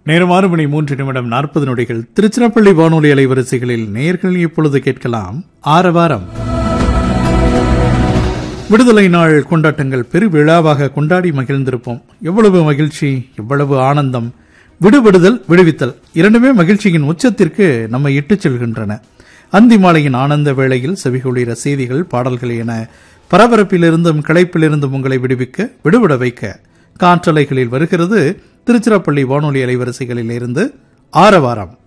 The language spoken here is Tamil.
நேரம் ஆறு மணி மூன்று நிமிடம் நாற்பது நொடிகள் திருச்சிராப்பள்ளி வானொலி அலைவரிசைகளில் நேயர்கள் இப்பொழுது கேட்கலாம் ஆரவாரம் விடுதலை நாள் கொண்டாட்டங்கள் பெரு விழாவாக கொண்டாடி மகிழ்ந்திருப்போம் எவ்வளவு மகிழ்ச்சி எவ்வளவு ஆனந்தம் விடுபடுதல் விடுவித்தல் இரண்டுமே மகிழ்ச்சியின் உச்சத்திற்கு நம்மை இட்டுச் செல்கின்றன அந்தி மாலையின் ஆனந்த வேளையில் செவிகுளிர செய்திகள் பாடல்கள் என பரபரப்பிலிருந்தும் களைப்பிலிருந்தும் உங்களை விடுவிக்க விடுபட வைக்க காற்றலைகளில் வருகிறது திருச்சிராப்பள்ளி வானொலி அலைவரிசைகளில் இருந்து ஆரவாரம்